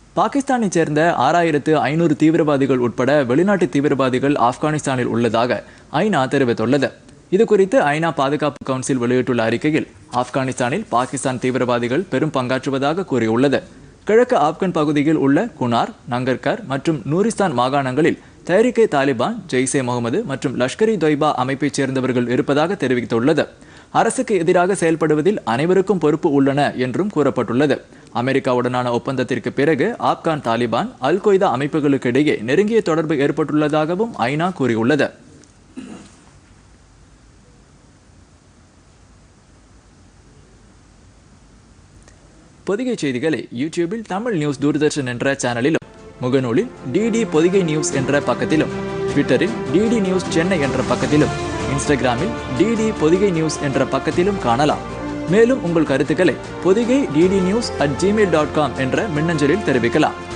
பாகிஸ்தானைச் சேர்ந்த ஆறாயிரத்து ஐநூறு தீவிரவாதிகள் உட்பட வெளிநாட்டு தீவிரவாதிகள் ஆப்கானிஸ்தானில் உள்ளதாக ஐநா தெரிவித்துள்ளது இது குறித்து ஐநா பாதுகாப்பு கவுன்சில் வெளியிட்டுள்ள அறிக்கையில் ஆப்கானிஸ்தானில் பாகிஸ்தான் தீவிரவாதிகள் பெரும் பங்காற்றுவதாக கூறியுள்ளது கிழக்கு ஆப்கன் பகுதியில் உள்ள குனார் நங்கர்கர் மற்றும் நூரிஸ்தான் மாகாணங்களில் தஹரிகே தாலிபான் ஜெய்சே முகமது மற்றும் லஷ்கர் இ தொய்பா அமைப்பைச் சேர்ந்தவர்கள் இருப்பதாக தெரிவித்துள்ளது அரசுக்கு எதிராக செயல்படுவதில் அனைவருக்கும் பொறுப்பு உள்ளன என்றும் கூறப்பட்டுள்ளது அமெரிக்காவுடனான ஒப்பந்தத்திற்கு பிறகு ஆப்கான் தாலிபான் அல் கொய்தா அமைப்புகளுக்கு இடையே நெருங்கிய தொடர்பு ஏற்பட்டுள்ளதாகவும் ஐநா கூறியுள்ளது பொதிகை செய்திகளை யூடியூபில் தமிழ் நியூஸ் தூர்தர்ஷன் என்ற சேனலிலும் முகநூலில் டிடி பொதிகை நியூஸ் என்ற பக்கத்திலும் ட்விட்டரில் டிடி நியூஸ் சென்னை என்ற பக்கத்திலும் இன்ஸ்டாகிராமில் டிடி பொதிகை நியூஸ் என்ற பக்கத்திலும் காணலாம் மேலும் உங்கள் கருத்துக்களை Podhigai DD news at Gmail dot com என்ற மின்னஞ்சலில் தெரிவிக்கலாம்